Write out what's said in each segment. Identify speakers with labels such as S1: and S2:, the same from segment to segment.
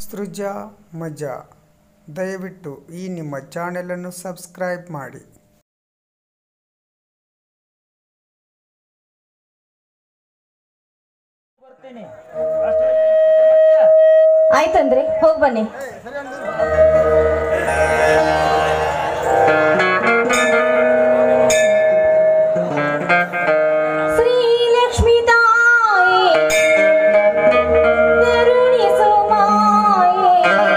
S1: ಸೃಜಾ ಮಜಾ ದಯವಿಟ್ಟು ಈ ನಿಮ್ಮ ಚಾನೆಲನ್ನು ಸಬ್ಸ್ಕ್ರೈಬ್ ಮಾಡಿ
S2: ಆಯ್ತಂದ್ರೆ ಹೋಗ್ ಬನ್ನಿ ಶ್ರೀಲಕ್ಷ್ಮಿ ತಾಯಿ ಕರುಣಿಸು ಮಾಯೆ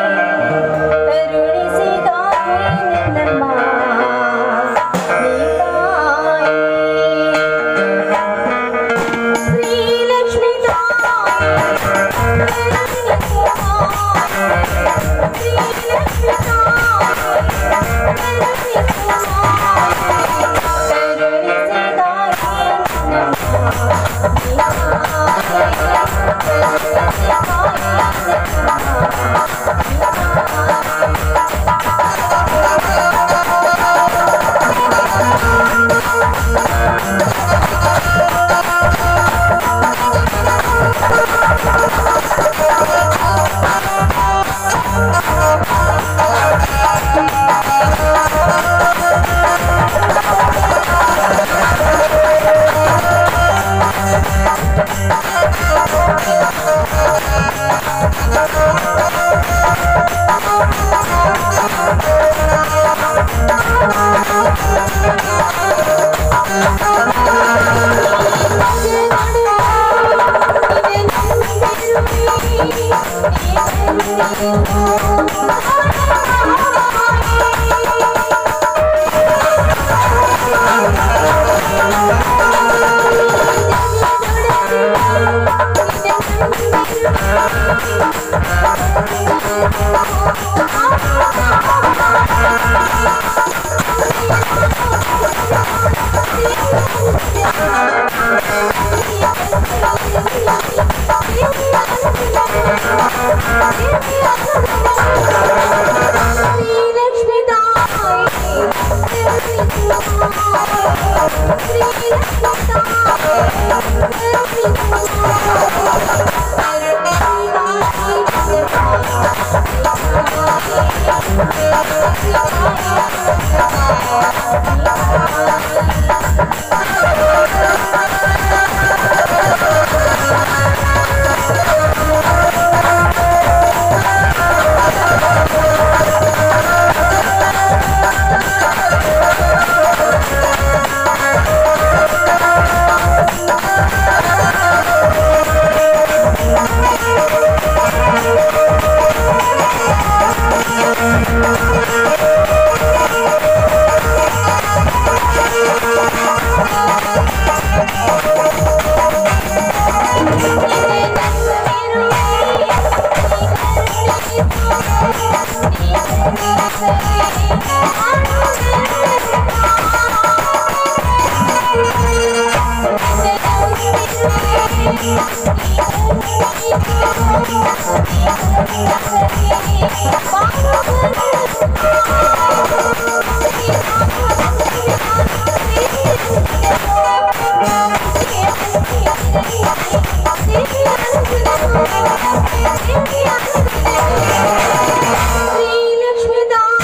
S2: ಕರುಣಿಸಿ ತಾಯಿ ನಿನ್ನಮ್ಮ ನೀ ತಾಯಿ ಶ್ರೀಲಕ್ಷ್ಮಿ ತಾಯಿ ಕರುಣಿಸು ಮಾಯೆ ಶ್ರೀಲಕ್ಷ್ಮಿ ತಾಯಿ ಶ್ರೀಲಕ್ಷ್ಮಿ ಶ್ರೀಲಕ್ಷ್ಮಿ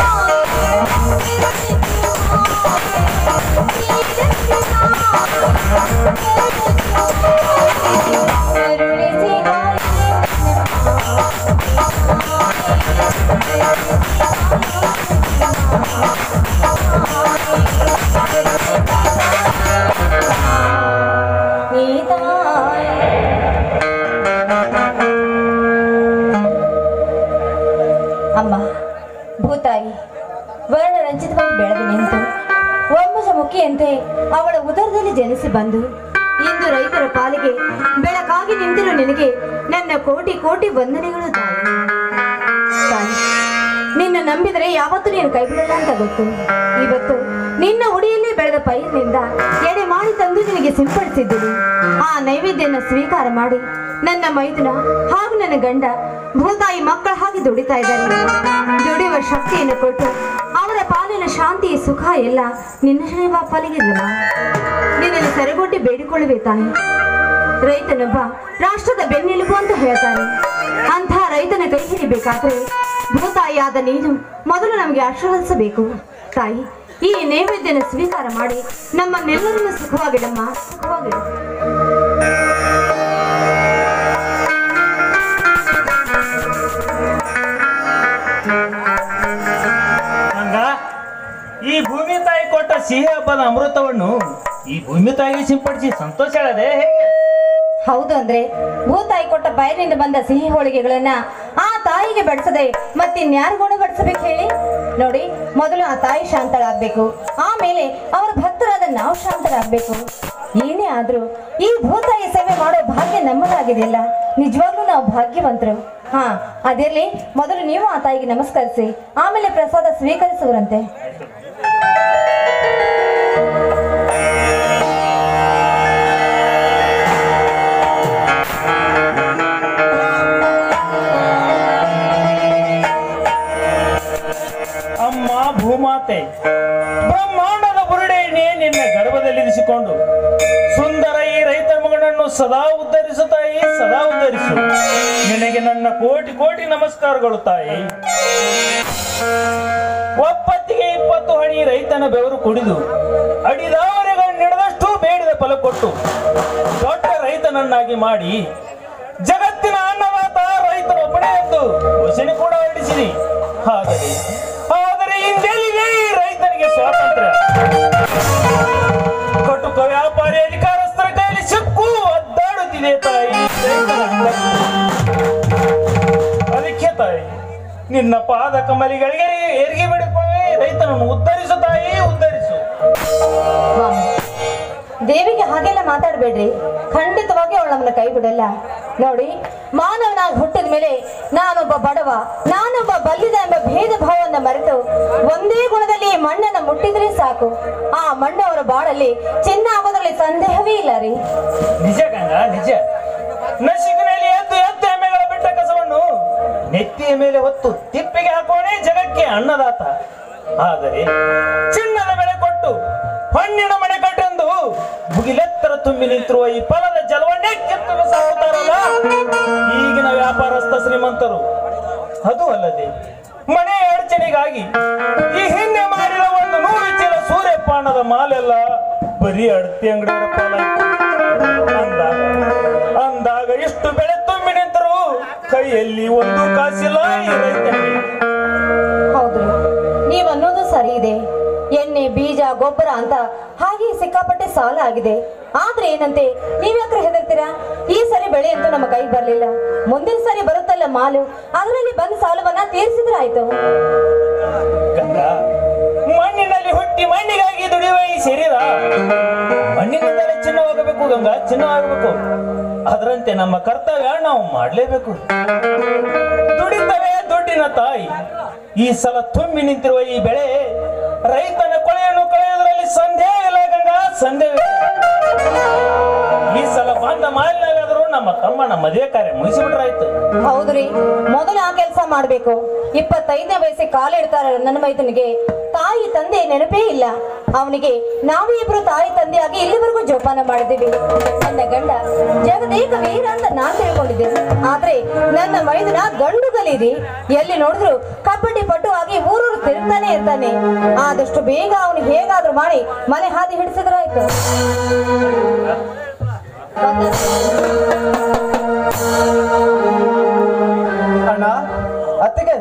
S2: ಅಮ್ಮ ಭೂತಾಯಿ ವರ್ಣರಂಜಿತವಾಗಿ ಬೆಳೆದು ನಿಂತು ವಂಶಜ ಮುಖಿಯಂತೆ ಅವಳ ಉದರದಲ್ಲಿ ಜನಿಸಿ ಬಂದು ಇಂದು ರೈತರ ಪಾಲಿಗೆ ಬೆಳಕಾಗಿ ನಿಂತಿರೋ ನಿನಗೆ ನನ್ನ ಕೋಟಿ ಕೋಟಿ ವಂದನೆಗಳು ತಾಯಿ ತಾಯಿ ನಿನ್ನ ನಂಬಿದರೆ ಯಾವತ್ತೂ ನೀನು ಕೈ ಬಿಡಲ್ಲ ಅಂತ ಗೊತ್ತು ಇವತ್ತು ನಿನ್ನ ಉಡಿಯಲ್ಲಿ ಬೆಳೆದ ಪೈರಿನಿಂದ ಎಡೆ ಮಾಡಿ ತಂದು ನಿನಗೆ ಸಿಂಪಡಿಸಿದ್ದೀನಿ ಆ ನೈವೇದ್ಯನ ಸ್ವೀಕಾರ ಮಾಡಿ ನನ್ನ ಮೈದುನ ಹಾಗೂ ನನ್ನ ಗಂಡ ಭೂತಾಯಿ ಮಕ್ಕಳ ಹಾಗೆ ದುಡಿತಾ ಇದ್ದಾರೆ ದುಡಿಯುವ ಶಕ್ತಿಯನ್ನು ಕೊಟ್ಟು ಅವರ ಪಾಲಿನ ಶಾಂತಿ ಸುಖ ಎಲ್ಲ ನಿನ್ನ ಶ್ರೀವ ಪಾಲಿಗೆ ನಿನ್ನನ್ನು ಸರಿಗೊಟ್ಟಿ ಬೇಡಿಕೊಳ್ಳುವೆ ತಾಯಿ ರೈತನೊಬ್ಬ ರಾಷ್ಟ್ರದ ಬೆನ್ನೆಲುಬು ಅಂತ ಹೇಳ್ತಾರೆ ಅಂಥ ರೈತನ ಕೈ ಹಿಡಿಬೇಕಾದ್ರೆ ಭೂತಾಯಿಯಾದ ನೀನು ಮೊದಲು ನಮಗೆ ಆಶೀರ್ವದಿಸಬೇಕು ತಾಯಿ ಈ ನೈವೇದ್ಯನ ಸ್ವೀಕಾರ ಮಾಡಿ ನಮ್ಮನ್ನೆಲ್ಲರನ್ನು ಸುಖವಾಗಿಡಮ್ಮ ಸುಖವಾಗಿಡು
S3: ಹಂಗ ಈ ಭೂಮಿ ತಾಯಿ ಕೊಟ್ಟ ಸಿಹಿ ಹಬ್ಬದ ಅಮೃತವನ್ನು ಈ ಭೂಮಿ ತಾಯಿಗೆ ಸಿಂಪಡಿಸಿ ಸಂತೋಷ ಹೇಳದೆ ಹೇಗೆ
S2: ಹೌದು ಅಂದ್ರೆ ಭೂತಾಯಿ ಕೊಟ್ಟ ಬಯಲಿಂದ ಬಂದ ಸಿಹಿ ಹೋಳಿಗೆಗಳನ್ನ ಆ ತಾಯಿಗೆ ಬಡಿಸದೆ ಮತ್ತಿನ್ಯಾರಿಗೋಣ ಬಡಿಸಬೇಕು ಹೇಳಿ ನೋಡಿ ಮೊದಲು ಆ ತಾಯಿ ಶಾಂತಳಾಗ್ಬೇಕು ಆಮೇಲೆ ಅವರ ಭಕ್ತರಾದ ನಾವು ಶಾಂತರಾಗ್ಬೇಕು ಏನೇ ಆದ್ರೂ ಈ ಭೂತಾಯಿ ಸೇವೆ ಮಾಡೋ ಭಾಗ್ಯ ನಮ್ಮದಾಗಿದೆಯಲ್ಲ ನಿಜವಾಗ್ಲೂ ನಾವು ಭಾಗ್ಯವಂತರು ಹಾ ಅದಿರ್ಲಿ ಮೊದಲು ನೀವು ಆ ತಾಯಿಗೆ ನಮಸ್ಕರಿಸಿ ಆಮೇಲೆ ಪ್ರಸಾದ ಸ್ವೀಕರಿಸುವರಂತೆ
S3: ಅಮ್ಮ ಭೂಮಾತೆ ಬ್ರಹ್ಮಾಂಡದ ಬುರುಡೆಯನ್ನೇ ನಿನ್ನ ಗರ್ಭದಲ್ಲಿರಿಸಿಕೊಂಡು ಸುಂದರ ಈ ರೈತರ ಮಗನನ್ನು ಸದಾ ಉದ್ಧರಿಸು ತಾಯಿ ಸದಾ ಉದ್ಧರಿಸು ನಿನಗೆ ನನ್ನ ಕೋಟಿ ಕೋಟಿ ನಮಸ್ಕಾರಗಳು ತಾಯಿ ಒಪ್ಪತ್ತಿಗೆ ಇಪ್ಪತ್ತು ಹಣಿ ರೈತನ ಬೆವರು ಕುಡಿದು ಅಡಿದವರೆಗೆ ನಡೆದಷ್ಟು ಬೇಡಿದ ಫಲ ಕೊಟ್ಟು ದೊಡ್ಡ ರೈತನನ್ನಾಗಿ ಮಾಡಿ ಜಗತ್ತಿನ ಅನ್ನದಾತ ರೈತನೊಬ್ಬನೇ ಎಂದು ಘೋಷಣೆ ಕೂಡ ಹೊರಡಿಸಿರಿ ಆದರೆ ಆದರೆ ಇಂದೆಲ್ಲಿದೆ ಈ ರೈತನಿಗೆ ಸ್ವಾತಂತ್ರ್ಯ ಕಟುಕ ವ್ಯಾಪಾರಿ ಅಧಿಕಾರಸ್ಥರ ಕೈಯಲ್ಲಿ ಸಿಕ್ಕು ಒದ್ದಾಡುತ್ತಿದೆ ತಾಯಿ ರೈತನ ಹಕ್ಕು. ಅದಕ್ಕೆ ತಾಯಿ ನಿನ್ನ ಪಾದ ಕಮಲಿಗಳಿಗೆ ಏರಿಗೆ ಬಿಡಿಕೊಳ್ಳಿ ರೈತನನ್ನು ಉದ್ಧರಿಸು ತಾಯಿ ಉದ್ಧರಿಸು
S2: ಸ್ವಾಮಿ ದೇವಿಗೆ ಹಾಗೆಲ್ಲ ಮಾತಾಡಬೇಡ್ರಿ ಖಂಡಿತವಾಗಿ ಅವಳು ನಮ್ಮನ್ನ ಕೈ ಬಿಡಲ್ಲ ನೋಡಿ ಮಾನವನಾಗಿ ಹುಟ್ಟಿದ ಮೇಲೆ ನಾನೊಬ್ಬ ಬಡವ ನಾನೊಬ್ಬ ಬಲ್ಲಿದ ಎಂಬ ಭೇದ ಭಾವವನ್ನು ಮರೆತು ಒಂದೇ ಗುಣದಲ್ಲಿ ಈ ಮಣ್ಣನ್ನ ಮುಟ್ಟಿದ್ರೆ ಸಾಕು ಆ ಮಣ್ಣು ಅವರ ಬಾಳಲ್ಲಿ ಚಿನ್ನ ಆಗೋದ್ರಲ್ಲಿ ಸಂದೇಹವೇ ಇಲ್ಲ ರೀ
S3: ನಿಜ ಗಂಗ ನಿಜ ನಸಿಕಿನಲ್ಲಿ ಎದ್ದು ಎದ್ದು ಎಮ್ಮೆಗಳ ಬಿಟ್ಟ ಕಸವನ್ನು ನೆತ್ತಿಯ ಮೇಲೆ ಹೊತ್ತು ತಿಪ್ಪಿಗೆ ಹಾಕೋಣೆ ಜಗಕ್ಕೆ ಅನ್ನದಾತ ಆದರೆ ಚಿನ್ನದ ಬೆಲೆ ಕೊಟ್ಟು ಹಣ್ಣಿನ ಮನೆ ಕಟ್ಟೆಂದು ಮುಗಿಲೆತ್ತರ ತುಂಬಿ ನಿಂತಿರುವ ಈ ಫಲದ ಜಲವನ್ನೇ ಕಿತ್ತು ಬಿಸಾಡುತ್ತಾರಲ್ಲ ಈಗಿನ ವ್ಯಾಪಾರಸ್ಥ ಶ್ರೀಮಂತರು ಅದು ಅಲ್ಲದೆ ಮನೆ ಅಡಚಣೆಗಾಗಿ ಈ ಹಿಂದೆ ಮಾಡಿದ ಒಂದು ನೂರು ಚೀಲ ಸೂರ್ಯಪಾನದ ಮಾಲೆಲ್ಲ ಬರೀ ಅಡತಿ ಅಂಗಡಿಯವರ ಪಾಲಾಯ್ತು ಅಂದಾಗ ಅಂದಾಗ ಇಷ್ಟು ಬೆಳೆ ತುಂಬಿ ನಿಂತರು ಕೈಯಲ್ಲಿ ಒಂದು ಕಾಸಿಲ್ಲ ಈ ರೈತನಿಗೆ
S2: ಹೌದ್ರಿ ನೀವ್ ಅನ್ನೋದು ಸರಿ ಇದೆ ಎಣ್ಣೆ ಬೀಜ ಗೊಬ್ಬರ ಅಂತ ಹಾಗೆ ಸಿಕ್ಕಾಪಟ್ಟೆ ಸಾಲ ಆಗಿದೆ ಆದ್ರೆ ಏನಂತೆ ನೀವ್ಯಾಕ್ರೆ ಹೆದರ್ತೀರಾ ಈ ಸರಿ ಬೆಳೆ ಅಂತೂ ನಮ್ಮ ಕೈ ಬರ್ಲಿಲ್ಲ ಮುಂದಿನ ಸರಿ ಬರುತ್ತಲ್ಲ ಮಾಲು ಅದರಲ್ಲಿ ಬಂದ ಸಾಲವನ್ನ ತೀರಿಸಿದ್ರೆ ಆಯ್ತು
S3: ಗಂಗ ಮಣ್ಣಿನಲ್ಲಿ ಹುಟ್ಟಿ ಮಣ್ಣಿಗಾಗಿ ದುಡಿಯುವ ಈ ಶರೀರ ಮಣ್ಣಿನಿಂದಲೇ ಚಿನ್ನವಾಗಬೇಕು ಗಂಗಾ ಚಿನ್ನವಾಗಬೇಕು ಅದರಂತೆ ನಮ್ಮ ಕರ್ತವ್ಯ ನಾವು ಮಾಡಲೇಬೇಕು ದುಡಿತವೇ ದುಡ್ಡಿನ ತಾಯಿ ಈ ಸಲ ತುಂಬಿ ನಿಂತಿರುವ ಈ ಬೆಳೆ ರೈತನ ಕೊಳೆಯನ್ನು ಕಳೆಯೋದ್ರಲ್ಲಿ ಸಂದೇಹ ಇಲ್ಲ ಗಂಗಾ ಸಂದೇಹ ಇಲ್ಲ. ಈ ಸಲ ಬಂದ ಮಾಲಿನಲ್ಲಾದರೂ ನಮ್ಮ ತಮ್ಮನ ಮದುವೆ ಕಾರ್ಯ ಮುಗಿಸಿಬಿಟ್ರಾಯ್ತು
S2: ಹೌದ್ರಿ ಮೊದಲು ಆ ಕೆಲಸ ಮಾಡ್ಬೇಕು ಇಪ್ಪತ್ತೈದನೇ ವಯಸ್ಸಿಗೆ ಕಾಲಿಡ್ತಾರ ನನ್ನ ಮೈದನಿಗೆ ತಾಯಿ ತಂದೆ ನೆನಪೇ ಇಲ್ಲ ಅವನಿಗೆ ನಾವು ಇಬ್ರು ತಾಯಿ ತಂದೆಯಾಗಿ ಇಲ್ಲಿವರೆಗೂ ಜೋಪಾನ ಮಾಡಿದ್ದೀವಿ ನನ್ನ ಗಂಡ ಜಗದೇಕ ವೀರ ಅಂತ ನಾನ್ ತಿಳ್ಕೊಂಡಿದ್ದೆ ಆದ್ರೆ ನನ್ನ ಮೈದನ ಗಂಡು ಗಲೀರಿ ಎಲ್ಲಿ ನೋಡಿದ್ರು ಕಬಡ್ಡಿ ಪಟು ಆಗಿ ಊರೂರು ತಿರುಗ್ತಾನೆ ಇರ್ತಾನೆ ಆದಷ್ಟು ಬೇಗ ಅವನು ಹೇಗಾದ್ರೂ ಮಾಡಿ ಮನೆ ಹಾದಿ ಹಿಡಿಸಿದ್ರಾಯ್ತು
S4: ಅಣ್ಣ ಅತ್ತಿಗೆ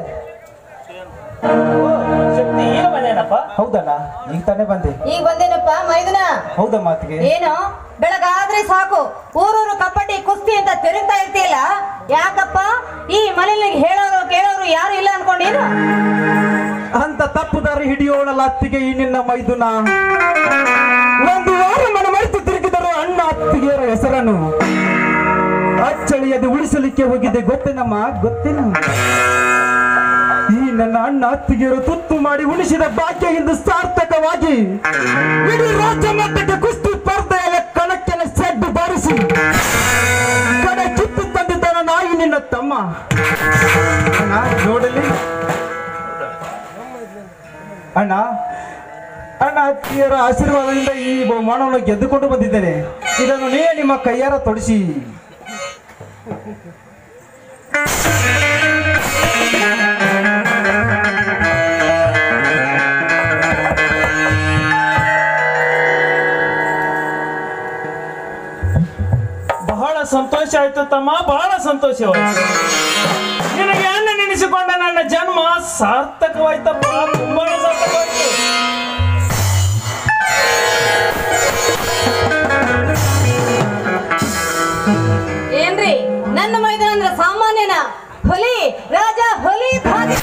S3: ಶಕ್ತಿ ಏನು ಮನೇನಪ್ಪ
S4: ಹೌದಣ್ಣ ಈಗ ತಾನೇ ಬಂದೆ
S2: ಈಗ ಬಂದೇನಪ್ಪ ಮೈದನ
S4: ಹೌದಮ್ಮ ಅತ್ತಿಗೆ
S2: ಏನು ಬೆಳಗಾದ್ರೆ ಸಾಕು ಊರೂರು ಕಬಡ್ಡಿ ಕುಸ್ತಿ ಅಂತ ತಿರುಗ್ತಾ ಇರ್ತೀಯಲ್ಲ ಯಾಕಪ್ಪ ಈ ಮನೇಲಿ ಹೇಳೋರು ಕೇಳೋರು ಯಾರು ಇಲ್ಲ ಅನ್ಕೊಂಡೇನು
S4: ಅಂತ ತಪ್ಪು ದಾರಿ ಹಿಡಿಯೋಣಲ್ಲ ಅತ್ತಿಗೆ ಈ ನಿನ್ನ ಮೈದುನ ಒಂದು ವಾರ ಮನ ಮರೆತು ತಿರುಗಿದರು ಅಣ್ಣ ಅತ್ತಿಗೆಯರ ಹೆಸರನ್ನು ಅಚ್ಚಳಿಯದೆ ಉಳಿಸಲಿಕ್ಕೆ ಹೋಗಿದ್ದೆ ಗೊತ್ತೇನಮ್ಮ ಗೊತ್ತೇನು ಈ ನನ್ನ ಅಣ್ಣ ಅತ್ತಿಗೆಯರು ತುತ್ತು ಮಾಡಿ ಉಳಿಸಿದ ಭಾಗ್ಯ ಇಂದು ಸಾರ್ಥಕವಾಗಿ ಇಡೀ ರಾಜ್ಯ ಮಟ್ಟಕ್ಕೆ ಕುಸ್ತಿ ಸ್ಪರ್ಧೆಯ ಕಣಕ್ಕೆನ ಸೆಡ್ಡು ಬಾರಿಸಿ ಕಡೆ ಕಿತ್ತು ತಂದಿದ್ದಾನ ನಾಯಿ ನಿನ್ನ ತಮ್ಮ ಅಣ್ಣ ನೋಡಲಿ ಅಣ್ಣ ಅಣ್ಣ ಅತ್ತಿಯರ ಆಶೀರ್ವಾದದಿಂದ ಈ ಬಹುಮಾನವನ್ನು ಗೆದ್ದುಕೊಂಡು ಬಂದಿದ್ದೇನೆ ಇದನ್ನು ನೀವೇ ನಿಮ್ಮ ಕೈಯಾರ ತೊಡಿಸಿ
S3: ಬಹಳ ಸಂತೋಷ ಆಯ್ತು ತಮ್ಮ ಬಹಳ ಸಂತೋಷವಾಯ್ತು ನಿನಗೆ ಅನ್ನ ನೆನೆಸಿಕೊಂಡ ನನ್ನ ಜನ್ಮ ಸಾರ್ಥಕವಾಯ್ತಪ್ಪ ತುಂಬಾನೇ ಸಾರ್ಥಕವಾಯ್ತು
S2: ಏನ್ರಿ ನನ್ನ ಮೈದಾನ ಅಂದ್ರ ಸಾಮಾನ್ಯನ ಹುಲಿ ರಾಜ ಹುಲಿ ಭಾಗ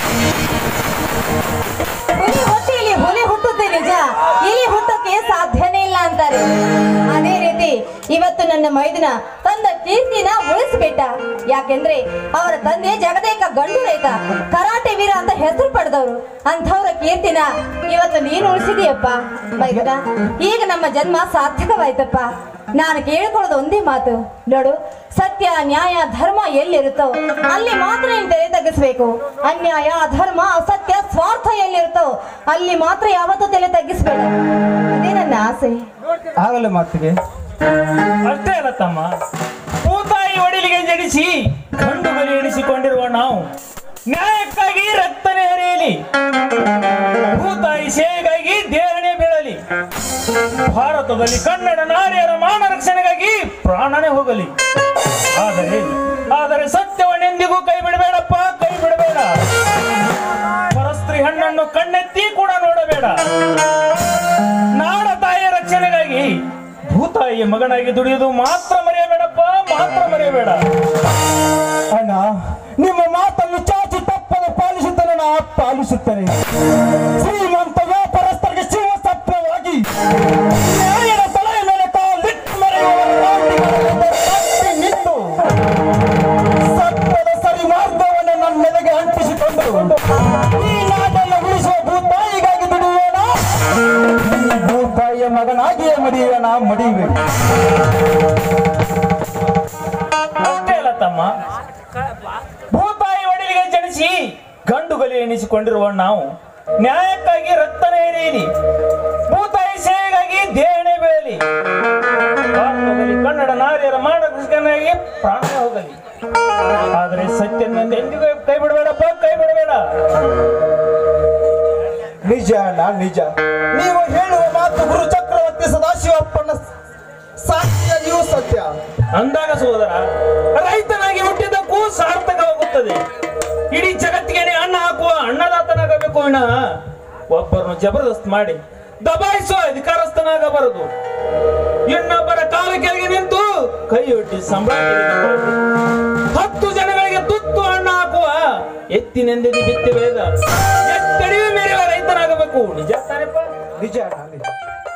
S2: ಹುಲಿ ಹೊಟ್ಟೆಯಲ್ಲಿ ಹುಲಿ ಹುಟ್ಟುತ್ತೆ ನಿಜ ಇಲ್ಲಿ ಹುಟ್ಟಕ್ಕೆ ಸಾಧ್ಯನೇ ಇಲ್ಲ ಅಂತಾರೆ ಅದೇ ರೀತಿ ಇವತ್ತು ನನ್ನ ಮೈದನ ತಂದ ಕೀರ್ತಿನ ಉಳಿಸ್ಬಿಟ್ಟ ಯಾಕೆಂದ್ರೆ ಅವರ ತಂದೆ ಜಗದೇಕ ಗಂಡು ರೈತ ಕರಾಟೆ ವೀರ ಅಂತ ಹೆಸರು ಪಡೆದವರು ಅಂಥವ್ರ ಕೀರ್ತಿನ ಇವತ್ತು ನೀನು ಉಳಿಸಿದೀಯಪ್ಪ ಮೈದನ ಈಗ ನಮ್ಮ ಜನ್ಮ ಸಾರ್ಥಕವಾಯ್ತಪ್ಪ ನಾನು ಕೇಳ್ಕೊಳ್ಳೋದು ಒಂದೇ ಮಾತು ನೋಡು ಸತ್ಯ ನ್ಯಾಯ ಧರ್ಮ ಎಲ್ಲಿರುತ್ತೋ ಅಲ್ಲಿ ಮಾತ್ರ ನೀನು ತೆರೆ ತಗ್ಗಿಸ್ಬೇಕು ಅನ್ಯಾಯ ಅಧರ್ಮ ಅಸತ್ಯ ಸ್ವಾರ್ಥ ಎಲ್ಲಿರುತ್ತೋ ಅಲ್ಲಿ ಮಾತ್ರ ಯಾವತ್ತೂ ತಲೆ ತಗ್ಗಿಸ್ಬೇಡ ಅದೇ ನನ್ನ ಆಸೆ
S4: ಆಗಲ್ಲ ಮಾತಿಗೆ
S3: ಅಷ್ಟೇ ಅಲ್ಲ ತಮ್ಮ ಭೂತಾಯಿ ಒಡಿಲಿಗೆ ಜಡಿಸಿ ಗಂಡು ಬಲಿ ಎಣಿಸಿಕೊಂಡಿರುವ ನಾವು ನ್ಯಾಯಕ್ಕಾಗಿ ರಕ್ತನೇ ಹರಿಯಲಿ ಭೂತಾಯಿ ಸೇವೆಗಾಗಿ ದೇಹಣೆ ಬೀಳಲಿ ಭಾರತದಲ್ಲಿ ಕನ್ನಡ ನಾರಿಯರ ಮಾನ ರಕ್ಷಣೆಗಾಗಿ ಪ್ರಾಣನೇ ಹೋಗಲಿ ಆದರೆ ಆದರೆ ಸತ್ಯವನ್ನೆಂದಿಗೂ ಕೈ ಬಿಡಬೇಡಪ್ಪ ಕೈ ಬಿಡಬೇಡ ಪರಸ್ತ್ರೀ ಹಣ್ಣನ್ನು ಕಣ್ಣೆತ್ತಿ ಕೂಡ ನೋಡಬೇಡ ನಾಡ ತಾಯಿಯ ರಕ್ಷಣೆಗಾಗಿ ಭೂತಾಯಿಯ ಮಗನಾಗಿ ದುಡಿಯುವುದು ಮಾತ್ರ ಮರೆಯಬೇಡಪ್ಪ ಮಾತ್ರ ಮರೆಯಬೇಡ
S4: ಅಣ್ಣ ನಿಮ್ಮ ಮಾತನ್ನು ಚಾಚಿ ತಪ್ಪದ ಪಾಲಿಸುತ್ತೇನೆ ನಾ ಪಾಲಿಸುತ್ತೇನೆ ಶ್ರೀಮಂತ ವ್ಯಾಪಾರಸ್ಥರಿಗೆ ಶಿವ ಸತ್ಯವಾಗಿ ನ್ಯಾಯದ ತಲೆಯ ಮೇಲೆ ಕಾಲಿಟ್ಟು ಮರೆಯುವ ಪಾಪಿಗಳನ್ನು ತಪ್ಪಿ ನಿಂತು ಸತ್ಯದ ಸರಿ ಮಾರ್ಗವನ್ನು ನನ್ನೆದೆಗೆ ಅಂಟಿಸಿಕೊಂಡು ಈ ನಾಡನ್ನು ಉಳಿಸುವ ಭೂತಾಯಿಗಾಗಿ ದುಡಿಯೋಣ ಈ ಭೂತಾಯಿಯ ಮಗನಾಗಿಯೇ ಮಡಿಯೋಣ ಮಡಿಯುವೆ
S3: ಅಷ್ಟೇ ಅಲ್ಲ ತಮ್ಮ ಭೂತಾಯಿ ಒಡಲಿಗೆ ಜನಿಸಿ ಗಂಡು ಗಲಿ ಎಣಿಸಿಕೊಂಡಿರುವ ನಾವು ನ್ಯಾಯಕ್ಕಾಗಿ ರಕ್ತನೇ ಎರೆಯಲಿ ಭೂತಾಯಿ ಸೇವೆಗಾಗಿ ದೇಹಣೆ ಬೀಳಲಿ ಭಾರತದಲ್ಲಿ ಕನ್ನಡ ನಾರಿಯರ ಮಾರ್ಗದರ್ಶಕನಾಗಿ ಪ್ರಾಣ ಹೋಗಲಿ ಆದರೆ ಸತ್ಯದಿಂದ ಎಂದಿಗೂ ಕೈ ಬಿಡಬೇಡಪ್ಪ ಕೈ ಬಿಡಬೇಡ
S4: ನಿಜ ಅಣ್ಣ ನಿಜ ನೀವು ಹೇಳುವ ಮಾತು ಗುರು ಚಕ್ರವರ್ತಿ ಸದಾಶಿವಪ್ಪನ ಸಾಕ್ಷಿಯಾಗಿಯೂ ಸತ್ಯ
S3: ಅಂದಾಗ ಸೋದರ ರೈತನಾಗಿ ಹುಟ್ಟಿದ್ದಕ್ಕೂ ಸಾರ್ಥಕವಾಗುತ್ತದೆ ಇಡೀ ಜಗತ್ತಿಗೆ ಅನ್ನ ಹಾಕುವ ಅನ್ನದಾತನಾಗಬೇಕು ವಿನಃ ಒಬ್ಬರನ್ನು ಜಬರ್ದಸ್ತ್ ಮಾಡಿ ದಬಾಯಿಸುವ ಅಧಿಕಾರಸ್ಥನಾಗಬಾರದು ಇನ್ನೊಬ್ಬರ ಕಾಲ ಕೆಳಗೆ ನಿಂತು ಕೈ ಒಡ್ಡಿ ಸಂಬಳ ತೆಗೆದುಕೊಳ್ಳದೆ ಹತ್ತು ಜನಗಳಿಗೆ ತುತ್ತು ಹಣ್ಣು ಹಾಕುವ ಎತ್ತಿನೆಂದಿದ್ದು ಬಿತ್ತಿ ಬೇದ ಎತ್ತಡಿಯೂ ಮೇರೆಯುವ ರೈತನಾಗಬೇಕು ನಿಜ ತಾನೇಪ್ಪ
S4: ನಿಜ ಅಣ್ಣ ನಿಜ